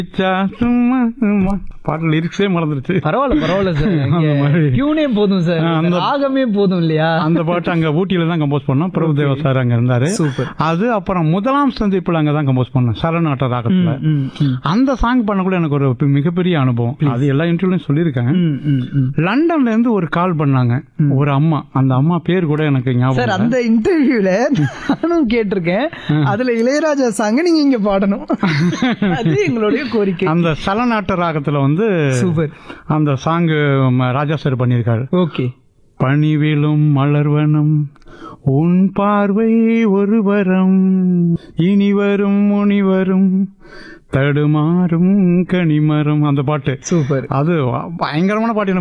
பாட்டு லிரிக்ஸே மறந்துருச்சு பரவாயில்ல பரவாயில்ல சார் அந்த மாதிரி. டியூனே போதும் சார் ஆ, அந்த- ராகமே போதும் இல்லையா அந்த பாட்டு அங்க ஊட்டியில தான் கம்போஸ் பண்ணோம் பிரபுதேவா சார் அங்க இருந்தாரு சூப்பர் அது அப்புறம் முதலாம் சந்திப்புல அங்க தான் கம்போஸ் பண்ணோம் சரணாட்ட ராகத்துல ம், ம், அந்த சாங் பண்ணக்குள்ள எனக்கு ஒரு பி- மிகப்பெரிய அனுபவம் அது எல்லா இன்டர்வியூலையும் சொல்லியிருக்கேன் ம், ம், ம். லண்டன்ல இருந்து ஒரு கால் பண்ணாங்க ஒரு அம்மா அந்த அம்மா பேர் கூட எனக்கு ஞாபகம் சார் இல்ல. அந்த இன்டர்வியூல நானும் கேட்டிருக்கேன் அதுல இளையராஜா சாங்க நீங்க இங்க பாடணும் அது எங்களுடைய கோரிக்கை அந்த சலநாட்ட ராகத்துல வந்து சூப்பர் அந்த சாங்கு ராஜா சார் பண்ணியிருக்காரு ஓகே பணிவிலும் மலர்வனம் உன் பார்வை ஒரு வரம் இனிவரும் முனிவரும் தடுமாறும் கனிமரம் அந்த பாட்டு சூப்பர் அது பயங்கரமான பாட்டு எனக்கு